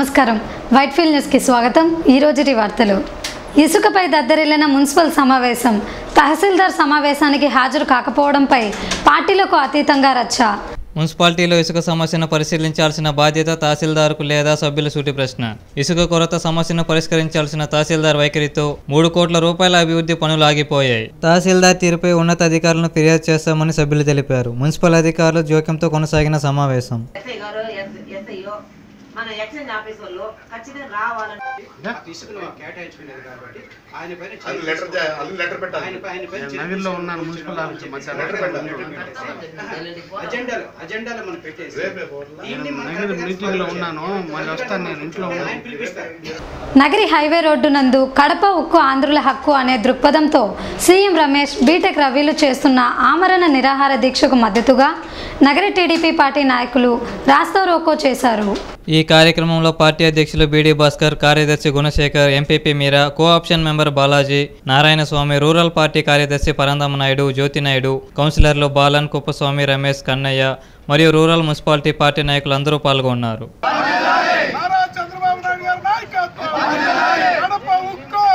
నమస్కారం వైట్ఫీల్డ్ న్యూస్కి స్వాగతం ఈ రోజుటి వార్తలు ఇసుకపై దద్దరిల్లిన మున్సిపల్ సమావేశం తహసీల్దార్ సమావేశానికి హాజరు కాకపోవడంపై పార్టీలకు అతీతంగా రచ్చ మున్సిపాలిటీలో ఇసుక సమస్యను పరిశీలించాల్సిన బాధ్యత తహసీల్దార్కు లేదా సభ్యుల సూటి ప్రశ్న ఇసుక కొరత సమస్యను పరిష్కరించాల్సిన తహసీల్దార్ వైఖరితో మూడు కోట్ల రూపాయల అభివృద్ధి పనులు ఆగిపోయాయి తహసీల్దార్ తీరుపై ఉన్నత అధికారులను ఫిర్యాదు చేస్తామని సభ్యులు తెలిపారు మున్సిపల్ అధికారులు జోక్యంతో కొనసాగిన సమావేశం ఎస్ఐ గారు ఎస్- ఎస్ఐఓ మన ఎక్స్చేంజ్ ఆఫీస్ వాళ్ళు ఖచ్చితంగా రావాలని ఇసుకను కేటాయించుకునేది కాబట్టి ఆయన పైన అది చర్యలు లెటర్ తీసుకోవాలి. అది లెటర్ పెట్టాలి ఆయన పై- ఆయన పైన చర్యలు నగర్లో తీసుకోవాలి. ఉన్నాను మున్సిపల్ ఆఫీస్ మధ్య లెటర్ లెటర్ పెట్టాలి. అజెండాలు అజెండాలు మనం పెట్టేసి రేపే పోవట్లా? దీన్ని మనం నగర్ మీటింగ్ లో ఉన్నాను మళ్ళీ వస్తాను నేను ఇంట్లో ఆయన ఉన్నాను పిలిపిస్తారు నగరి హైవే రోడ్డు నందు కడప ఉక్కు ఆంధ్రుల హక్కు అనే దృక్పథంతో సీఎం రమేష్ బీటెక్ రవిలు చేస్తున్న ఆమరణ నిరాహార దీక్షకు మద్దతుగా నగరి టీడీపీ పార్టీ నాయకులు రాస్తా రోకో చేశారు ఈ కార్యక్రమంలో పార్టీ అధ్యక్షులు బీడీ భాస్కర్ కార్యదర్శి Gunasekhar MPP Meera co option member Balaji Narayana Swamy rural party కార్యదర్శి పరందమ్మ నాయుడు జ్యోతి నాయుడు కౌన్సిలర్లు బాలన్ కుప్పస్వామి రమేష్ కన్నయ్య మరియు రూరల్ మున్సిపాలిటీ పార్టీ నాయకులు అందరూ పాల్గొన్నారు నారా చంద్రబాబు నాయుడు గారి నాయకత్వం కడప ఉక్కు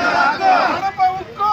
కడప ఉక్కు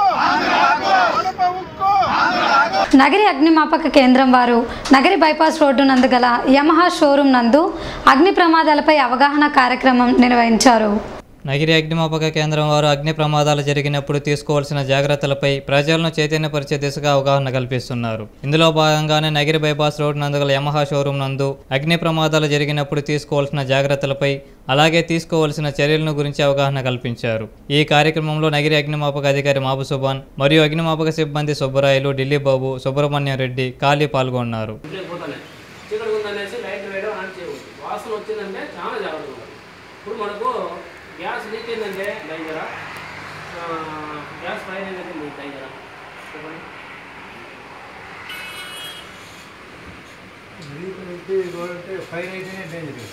కడప ఉక్కు నగరి అగ్నిమాపక కేంద్రం వారు నగరి బైపాస్ రోడ్డు నందు గల యమహా షోరూం నందు అగ్ని ప్రమాదాలపై అవగాహన కార్యక్రమం నిర్వహించారు నగిరి అగ్నిమాపక కేంద్రం వారు అగ్ని ప్రమాదాలు జరిగినప్పుడు తీసుకోవాల్సిన జాగ్రత్తలపై ప్రజలను చైతన్యపరిచే దిశగా అవగాహన కల్పిస్తున్నారు ఇందులో భాగంగానే నగిరి బైపాస్ రోడ్ నందుగల యమహా షోరూం నందు అగ్ని ప్రమాదాలు జరిగినప్పుడు తీసుకోవాల్సిన జాగ్రత్తలపై అలాగే తీసుకోవాల్సిన చర్యలను గురించి అవగాహన కల్పించారు ఈ కార్యక్రమంలో నగిరి అగ్నిమాపక అధికారి మాబు సుబాన్ మరియు అగ్నిమాపక సిబ్బంది సుబ్బరాయలు ఢిల్లీ బాబు సుబ్రహ్మణ్యం రెడ్డి కాళీ పాల్గొన్నారు ఇంట్లోకి పోతానే చీకటి ఉందనేసి లైట్ వేయడం ఆన్ చేయకూడదు వాసన వచ్చిందంటే చాలా జాగ్రత్తగా ఉండాలి. ఇప్పుడు మనకు గ్యాస్ లీక్ అయిందంటే దగ్గర గ్యాస్ ఫైర్ అయిందంటే మీ దగ్గర చెప్పండి ఫైర్ అయితేనే డేంజర్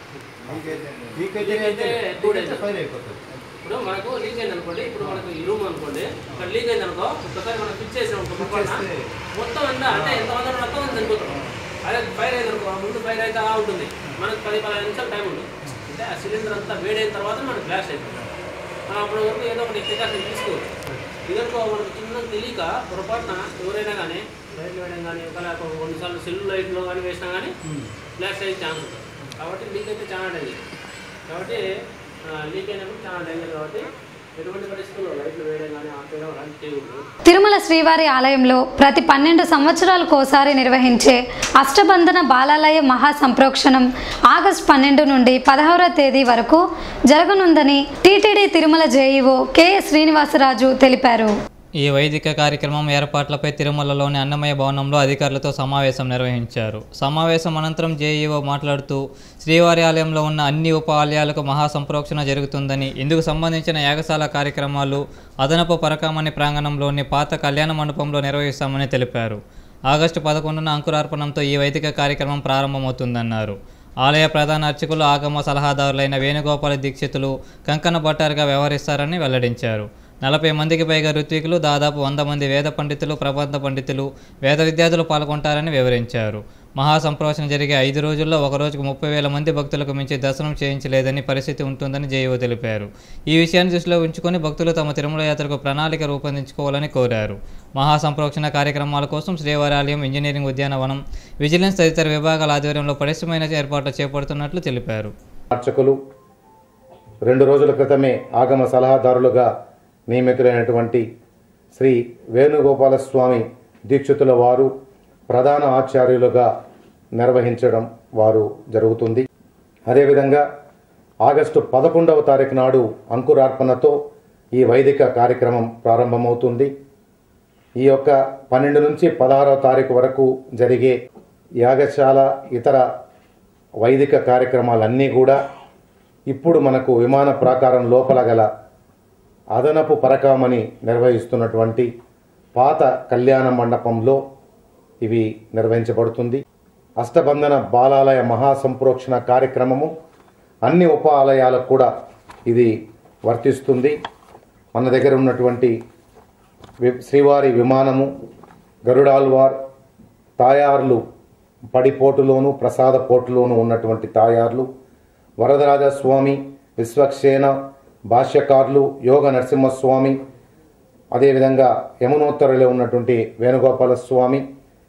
లీక్ అయితే టూ డేస్ ఇప్పుడు మనకు లీక్ అయింది అనుకోండి ఇప్పుడు మనకు ఈ రూమ్ అనుకోండి ఇక్కడ లీక్ అయింది అనుకో ఒకసారి మనం స్విచ్ చేసాం అనుకో పక్కన మొత్తం ఎంత అంటే ఎంత మంది మొత్తం మంది చనిపోతాం అదే ఫైర్ అయింది అనుకో ముందు ఫైర్ అయితే అలా ఉంటుంది మనకు పది పదిహేను నిమిషాలు టైం ఉంటుంది అంటే ఆ సిలిండర్ అంతా వేడైన తర్వాత మనకు ఫ్లాష్ అయిపోతుంది మనం అప్పటి వరకు ఏదో ఒకటి ప్రికాషన్ తీసుకోవచ్చు ఇదనుకో మనకు చిన్న తెలియక పొరపాటున ఎవరైనా కానీ లైట్లు వేయడం కానీ ఒకవేళ ఒక కొన్నిసార్లు సెల్ లైట్లో కానీ వేసినా కానీ ఫ్లాష్ అయ్యే ఛాన్స్ ఉంటుంది కాబట్టి లీక్ అయితే చాలా డేంజర్ కాబట్టి లీక్ అయినప్పుడు చాలా డేంజర్ కాబట్టి ఎటువంటి పరిస్థితుల్లో లైట్లు వేయడం కానీ ఆఫ్ చేయడం అలాంటి చేయకూడదు తిరుమల శ్రీవారి ఆలయంలో ప్రతి పన్నెండు సంవత్సరాలకోసారి నిర్వహించే అష్టబంధన బాలాలయ మహా సంప్రోక్షణం ఆగస్టు పన్నెండు నుండి పదహారవ తేదీ వరకు జరగనుందని TTD Tirumala JEO K Srinivasaraju తెలిపారు ఈ వైదిక కార్యక్రమం ఏర్పాట్లపై తిరుమలలోని అన్నమయ్య భవనంలో అధికారులతో సమావేశం నిర్వహించారు సమావేశం అనంతరం జేఈఓ మాట్లాడుతూ శ్రీవారి ఆలయంలో ఉన్న అన్ని ఉప ఆలయాలకు మహాసంప్రోక్షణ జరుగుతుందని ఇందుకు సంబంధించిన యాగశాల కార్యక్రమాలు అదనపు పరకామణి ప్రాంగణంలోని పాత కళ్యాణ మండపంలో నిర్వహిస్తామని తెలిపారు ఆగస్టు పదకొండున అంకురార్పణంతో ఈ వైదిక కార్యక్రమం ప్రారంభమవుతుందన్నారు ఆలయ ప్రధాన అర్చకులు ఆగమ సలహాదారులైన వేణుగోపాల దీక్షితులు కంకణ భట్టారుగా వ్యవహరిస్తారని వెల్లడించారు నలభై మందికి పైగా ఋత్వికులు దాదాపు వంద మంది వేద పండితులు ప్రబంధ పండితులు వేద విద్యార్థులు పాల్గొంటారని వివరించారు మహాసంప్రోషణ జరిగే ఐదు రోజుల్లో ఒక రోజుకు ముప్పై వేల మంది భక్తులకు మించి దర్శనం చేయించలేదని పరిస్థితి ఉంటుందని జేఈఓ తెలిపారు ఈ విషయాన్ని దృష్టిలో ఉంచుకొని భక్తులు తమ తిరుమల యాత్రకు ప్రణాళిక రూపొందించుకోవాలని కోరారు మహాసంప్రోక్షణ కార్యక్రమాల కోసం శ్రీవారి ఆలయం ఇంజనీరింగ్ ఉద్యానవనం విజిలెన్స్ తదితర విభాగాల ఆధ్వర్యంలో పటిష్టమైన ఏర్పాట్లు చేపడుతున్నట్లు తెలిపారు అర్చకులు రెండు రోజుల క్రితమే ఆగమ సలహాదారులుగా నియమితులైనటువంటి శ్రీ వేణుగోపాల స్వామి దీక్షితుల వారు ప్రధాన ఆచార్యులుగా నిర్వహించడం వారు జరుగుతుంది అదేవిధంగా ఆగస్టు పదకొండవ తారీఖు నాడు అంకురార్పణతో ఈ వైదిక కార్యక్రమం ప్రారంభమవుతుంది ఈ యొక్క పన్నెండు నుంచి పదహారవ తారీఖు వరకు జరిగే యాగశాల ఇతర వైదిక కార్యక్రమాలన్నీ కూడా ఇప్పుడు మనకు విమాన ప్రాకారం లోపల గల అదనపు పరకామని నిర్వహిస్తున్నటువంటి పాత కళ్యాణ మండపంలో ఇవి నిర్వహించబడుతుంది అష్టబంధన బాలాలయ మహాసంప్రోక్షణ కార్యక్రమము అన్ని ఉప ఆలయాలకు కూడా ఇది వర్తిస్తుంది మన దగ్గర ఉన్నటువంటి వి- శ్రీవారి విమానము గరుడాల్వార్ తాయార్లు పడిపోటులోను ప్రసాద పోటులోను ఉన్నటువంటి తాయార్లు వరదరాజస్వామి విశ్వక్సేన భాష్యకారులు యోగ నరసింహస్వామి అదేవిధంగా యమునోత్తరలో ఉన్నటువంటి వేణుగోపాల స్వామి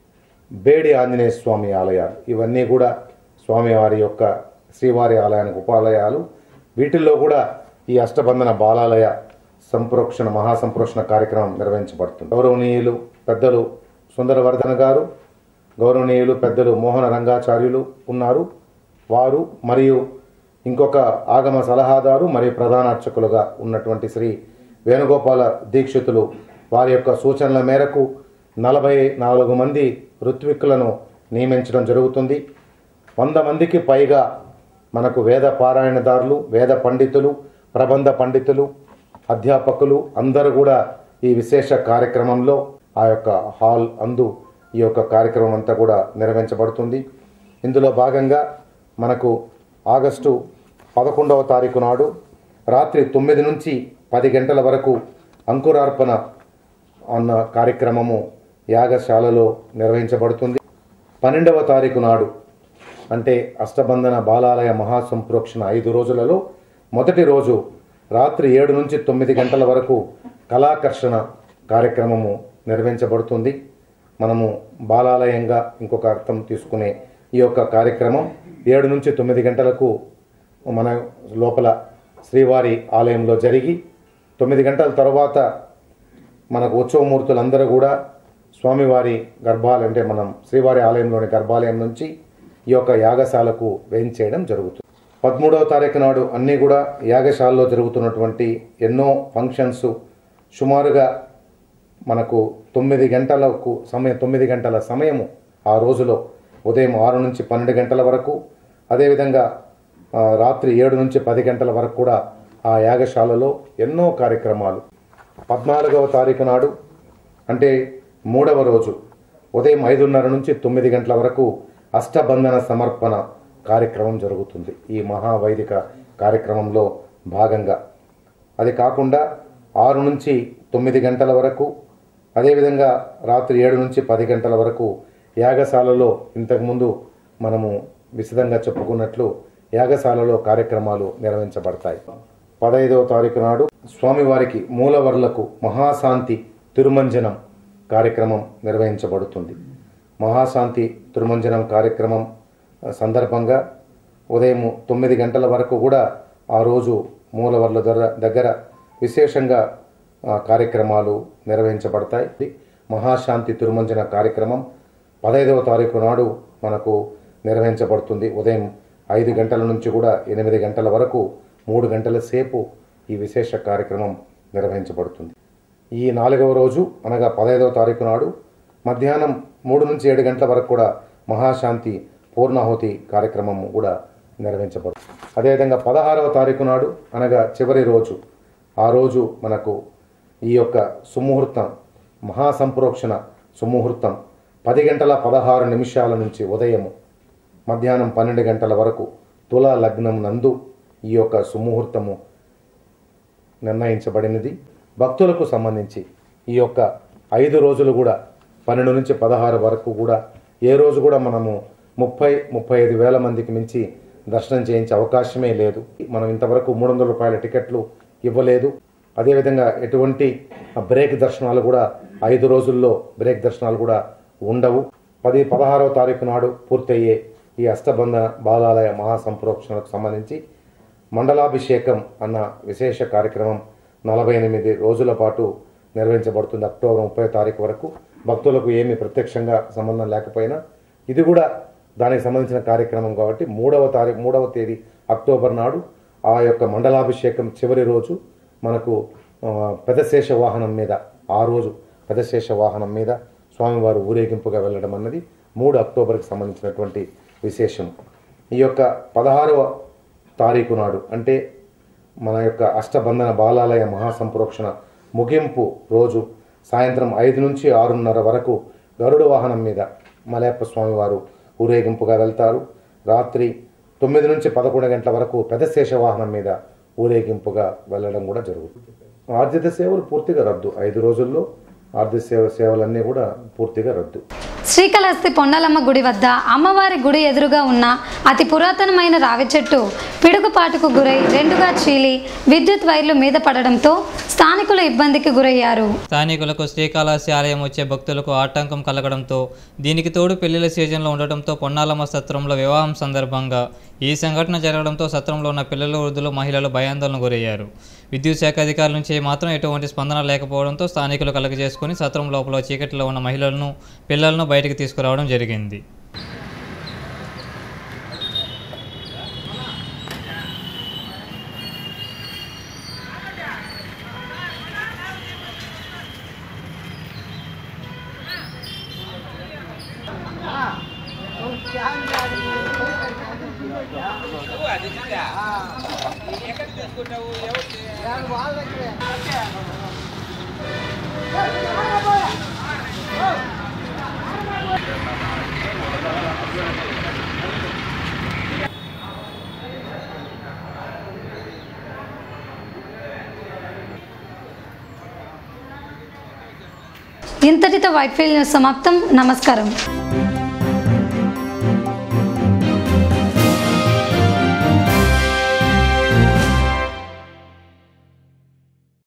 బేడి ఆంజనేయ స్వామి ఆలయాలు ఇవన్నీ కూడా స్వామివారి యొక్క శ్రీవారి ఆలయానికి ఉపాలయాలు వీటిల్లో కూడా ఈ అష్టబంధన బాలాలయ సంప్రోక్షణ మహాసంప్రోక్షణ కార్యక్రమం నిర్వహించబడుతుంది గౌరవనీయులు పెద్దలు సుందరవర్ధన్ గారు గౌరవనీయులు పెద్దలు మోహన రంగాచార్యులు ఉన్నారు వారు మరియు ఇంకొక ఆగమ సలహాదారు మరియు ప్రధాన అర్చకులుగా ఉన్నటువంటి శ్రీ వేణుగోపాల దీక్షితులు వారి యొక్క సూచనల మేరకు నలభై నాలుగు మంది ఋత్విక్కులను నియమించడం జరుగుతుంది వంద మందికి పైగా మనకు వేద పారాయణదారులు వేద పండితులు ప్రబంధ పండితులు అధ్యాపకులు అందరూ కూడా ఈ విశేష కార్యక్రమంలో ఆ యొక్క హాల్ అందు ఈ యొక్క కార్యక్రమం అంతా కూడా నిర్వహించబడుతుంది ఇందులో భాగంగా మనకు ఆగస్టు పదకొండవ తారీఖు నాడు రాత్రి తొమ్మిది నుంచి పది గంటల వరకు అంకురార్పణ అన్న కార్యక్రమము యాగశాలలో నిర్వహించబడుతుంది పన్నెండవ తారీఖు నాడు అంటే అష్టబంధన బాలాలయ మహాసంప్రోక్షణ ఐదు రోజులలో మొదటి రోజు రాత్రి ఏడు నుంచి తొమ్మిది గంటల వరకు కళాకర్షణ కార్యక్రమము నిర్వహించబడుతుంది మనము బాలాలయంగా ఇంకొక అర్థం తీసుకునే ఈ యొక్క కార్యక్రమం ఏడు నుంచి తొమ్మిది గంటలకు మన లోపల శ్రీవారి ఆలయంలో జరిగి తొమ్మిది గంటల తర్వాత మనకు ఉత్సవమూర్తులందరూ కూడా స్వామివారి గర్భాలయం అంటే మనం శ్రీవారి ఆలయంలోని గర్భాలయం నుంచి ఈ యొక్క యాగశాలకు వేయించేయడం జరుగుతుంది పదమూడవ తారీఖు నాడు అన్నీ కూడా యాగశాలలో జరుగుతున్నటువంటి ఎన్నో ఫంక్షన్స్ సుమారుగా మనకు తొమ్మిది గంటలకు సమయం తొమ్మిది గంటల సమయము ఆ రోజులో ఉదయం ఆరు నుంచి పన్నెండు గంటల వరకు అదేవిధంగా ఆ, రాత్రి ఏడు నుంచి పది గంటల వరకు కూడా ఆ యాగశాలలో ఎన్నో కార్యక్రమాలు పద్నాలుగవ తారీఖు నాడు అంటే మూడవ రోజు ఉదయం ఐదున్నర నుంచి తొమ్మిది గంటల వరకు అష్టబంధన సమర్పణ కార్యక్రమం జరుగుతుంది ఈ మహావైదిక కార్యక్రమంలో భాగంగా అది కాకుండా ఆరు నుంచి తొమ్మిది గంటల వరకు అదేవిధంగా రాత్రి ఏడు నుంచి పది గంటల వరకు యాగశాలలో ఇంతకుముందు మనము విశదంగా చెప్పుకున్నట్లు యాగశాలలో కార్యక్రమాలు నిర్వహించబడతాయి పదహైదవ తారీఖు నాడు స్వామివారికి మూలవర్లకు మహాశాంతి తిరుమంజనం కార్యక్రమం నిర్వహించబడుతుంది మహాశాంతి తిరుమంజనం కార్యక్రమం ఆ, సందర్భంగా ఉదయం తొమ్మిది గంటల వరకు కూడా ఆ రోజు మూలవర్ల దగ్గర దగ్గర విశేషంగా ఆ, కార్యక్రమాలు నిర్వహించబడతాయి మహాశాంతి తిరుమంజన కార్యక్రమం పదహైదవ తారీఖు నాడు మనకు నిర్వహించబడుతుంది ఉదయం ఐదు గంటల నుంచి కూడా ఎనిమిది గంటల వరకు మూడు గంటల సేపు ఈ విశేష కార్యక్రమం నిర్వహించబడుతుంది ఈ నాలుగవ రోజు అనగా పదహైదవ తారీఖు నాడు మధ్యాహ్నం మూడు నుంచి ఏడు గంటల వరకు కూడా మహాశాంతి పూర్ణాహుతి కార్యక్రమం కూడా నిర్వహించబడుతుంది అదేవిధంగా పదహారవ తారీఖు నాడు అనగా చివరి రోజు ఆ రోజు మనకు ఈ యొక్క సుముహూర్తం మహాసంప్రోక్షణ సుముహూర్తం పది గంటల పదహారు నిమిషాల నుంచి ఉదయము మధ్యాహ్నం పన్నెండు గంటల వరకు తులా లగ్నం నందు ఈ యొక్క సుముహూర్తము నిర్ణయించబడినది భక్తులకు సంబంధించి ఈ యొక్క ఐదు రోజులు కూడా పన్నెండు నుంచి పదహారు వరకు కూడా ఏ రోజు కూడా మనము ముప్పై ముప్పై ఐదు వేల మందికి మించి దర్శనం చేయించే అవకాశమే లేదు మనం ఇంతవరకు మూడు వందల రూపాయల టికెట్లు ఇవ్వలేదు అదేవిధంగా ఎటువంటి బ్రేక్ దర్శనాలు కూడా ఐదు రోజుల్లో బ్రేక్ దర్శనాలు కూడా ఉండవు పది పదహారవ తారీఖు నాడు పూర్తయ్యే ఈ అష్టబంధన బాలాలయ మహాసంప్రోక్షణకు సంబంధించి మండలాభిషేకం అన్న విశేష కార్యక్రమం నలభై ఎనిమిది రోజుల పాటు నిర్వహించబడుతుంది అక్టోబర్ ముప్పై తారీఖు వరకు భక్తులకు ఏమీ ప్రత్యక్షంగా సంబంధం లేకపోయినా ఇది కూడా దానికి సంబంధించిన కార్యక్రమం కాబట్టి మూడవ తారీఖు మూడవ తేదీ అక్టోబర్ నాడు ఆ యొక్క మండలాభిషేకం చివరి రోజు మనకు ఆ, పెదశేష వాహనం మీద ఆ రోజు పెదశేష వాహనం మీద స్వామివారు ఊరేగింపుగా వెళ్ళడం అన్నది మూడు అక్టోబర్కి సంబంధించినటువంటి విశేషం ఈ యొక్క పదహారవ తారీఖు నాడు అంటే మన యొక్క అష్టబంధన బాలాలయ మహాసంప్రోక్షణ ముగింపు రోజు సాయంత్రం ఐదు నుంచి ఆరున్నర వరకు గరుడ వాహనం మీద మలయప్ప స్వామివారు ఊరేగింపుగా వెళ్తారు రాత్రి తొమ్మిది నుంచి పదకొండు గంటల వరకు పెదశేష వాహనం మీద ఊరేగింపుగా వెళ్ళడం కూడా జరుగుతుంది ఆర్జిత సేవలు పూర్తిగా రద్దు ఐదు రోజుల్లో ఆర్థిక సేవ సేవలన్నీ కూడా పూర్తిగా రద్దు శ్రీకాళహస్తి పొన్నలమ్మ గుడి వద్ద అమ్మవారి గుడి ఎదురుగా ఉన్న అతి పురాతనమైన రావి చెట్టు పిడుగుపాటుకు గురై రెండుగా చీలి విద్యుత్ వైర్లు మీద పడడంతో స్థానికులు ఇబ్బందికి గురయ్యారు స్థానికులకు శ్రీకాళహస్తి ఆలయం వచ్చే భక్తులకు ఆటంకం కలగడంతో దీనికి తోడు పెళ్లిళ్ళ సీజన్లో ఉండటంతో పొన్నాలమ్మ సత్రంలో వివాహం సందర్భంగా ఈ సంఘటన జరగడంతో సత్రంలో ఉన్న పిల్లలు వృద్ధులు మహిళలు భయాందోళన గురయ్యారు విద్యుత్ శాఖ అధికారుల నుంచి మాత్రం ఎటువంటి స్పందన లేకపోవడంతో స్థానికులు కలగజేసుకుని సత్రం లోపల చీకటిలో ఉన్న మహిళలను పిల్లలను బయటికి తీసుకురావడం జరిగింది ఇంతటితో వైట్ ఫీల్డ్ న్యూస్ సమాప్తం నమస్కారం